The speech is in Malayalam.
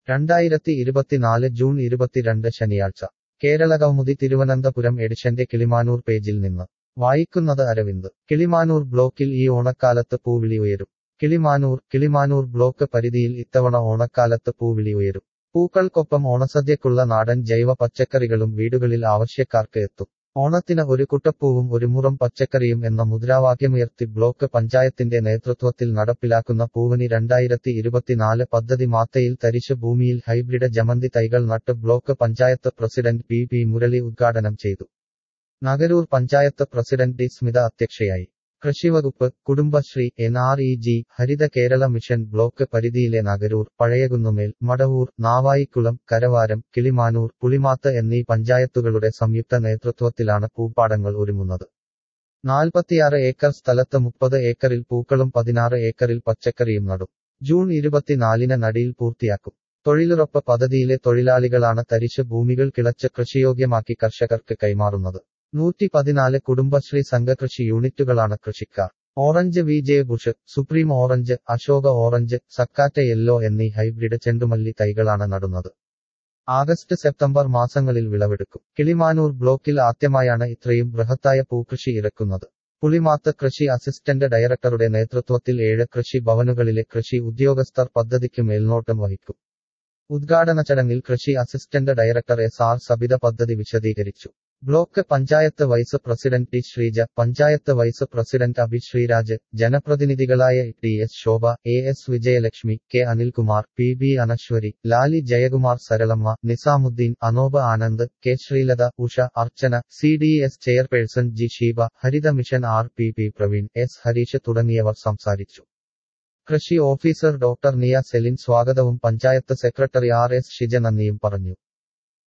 രണ്ടായിരത്തി ഇരുപത്തിനാല് ജൂൺ ഇരുപത്തിരണ്ട് ശനിയാഴ്ച കേരള കൗമുദി തിരുവനന്തപുരം എഡിഷന്റെ കിളിമാനൂർ പേജിൽ നിന്ന് വായിക്കുന്നത് അരവിന്ദ് കിളിമാനൂർ ബ്ലോക്കിൽ ഈ ഓണക്കാലത്ത് പൂവിളി ഉയരും കിളിമാനൂർ കിളിമാനൂർ ബ്ലോക്ക് പരിധിയിൽ ഇത്തവണ ഓണക്കാലത്ത് പൂവിളി ഉയരും പൂക്കൾക്കൊപ്പം ഓണസദ്യക്കുള്ള നാടൻ ജൈവ പച്ചക്കറികളും വീടുകളിൽ ആവശ്യക്കാർക്ക് എത്തും ഓണത്തിന് ഒരു കുട്ടപ്പൂവും ഒരു മുറം പച്ചക്കറിയും എന്ന മുദ്രാവാക്യമുയർത്തി ബ്ലോക്ക് പഞ്ചായത്തിന്റെ നേതൃത്വത്തിൽ നടപ്പിലാക്കുന്ന പൂവനി രണ്ടായിരത്തി ഇരുപത്തിനാല് പദ്ധതി മാത്തയിൽ തരിശ് ഭൂമിയിൽ ഹൈബ്രിഡ് ജമന്തി തൈകൾ നട്ട് block panchayat president P P Murali ഉദ്ഘാടനം ചെയ്തു നഗരൂർ പഞ്ചായത്ത് പ്രസിഡന്റ് ടി സ്മിത അധ്യക്ഷയായി കൃഷിവകുപ്പ് Kudumbashree N R E G Haritha Kerala mission block പരിധിയിലെ നഗരൂർ പഴയകുന്നുമേൽ മടവൂർ നാവായിക്കുളം കരവാരം കിളിമാനൂർ പുളിമാത്ത് എന്നീ പഞ്ചായത്തുകളുടെ സംയുക്ത നേതൃത്വത്തിലാണ് പൂപ്പാടങ്ങൾ ഒരുങ്ങുന്നത് നാൽപ്പത്തിയാറ് ഏക്കർ സ്ഥലത്ത് മുപ്പത് ഏക്കറിൽ പൂക്കളും പതിനാറ് ഏക്കറിൽ പച്ചക്കറിയും നടും ജൂൺ ഇരുപത്തിനാലിന് നടിയിൽ പൂർത്തിയാക്കും തൊഴിലുറപ്പ് പദ്ധതിയിലെ തൊഴിലാളികളാണ് തരിശ് ഭൂമികൾ കിളച്ച് കൃഷിയോഗ്യമാക്കി കർഷകർക്ക് കൈമാറുന്നത് നൂറ്റി പതിനാല് കുടുംബശ്രീ സംഘകൃഷി യൂണിറ്റുകളാണ് കൃഷിക്കാർ orange V J bush supreme orange Ashoka orange Sakata yellow എന്നീ ഹൈബ്രിഡ് ചെണ്ടുമല്ലി തൈകളാണ് നടുന്നത് ആഗസ്റ്റ് സെപ്റ്റംബർ മാസങ്ങളിൽ വിളവെടുക്കും കിളിമാനൂർ ബ്ലോക്കിൽ ആദ്യമായാണ് ഇത്രയും ബൃഹത്തായ പൂക്കൃഷി ഇറക്കുന്നത് പുളിമാത്ത് കൃഷി അസിസ്റ്റന്റ് ഡയറക്ടറുടെ നേതൃത്വത്തിൽ ഏഴ് കൃഷി ഭവനുകളിലെ കൃഷി ഉദ്യോഗസ്ഥർ പദ്ധതിക്ക് മേൽനോട്ടം വഹിക്കും ഉദ്ഘാടന ചടങ്ങിൽ കൃഷി assistant director S R Sabitha പദ്ധതി വിശദീകരിച്ചു block panchayat vice president T Sreeja panchayat vice president Abhi Sreeraj ജനപ്രതിനിധികളായ T S Shobha A S Vijayalakshmi K Anilkumar P B Anaswari Lali Jayakumar Saralamma Nizamuddin Anob Anand K Sreelatha Usha Archana C D S chairperson G Sheeba Haritha mission R P P Praveen S Harish തുടങ്ങിയവർ സംസാരിച്ചു കൃഷി ഓഫീസർ ഡോക്ടർ നിയ സെലിൻ സ്വാഗതവും panchayat secretary R S Shija നന്ദിയും പറഞ്ഞു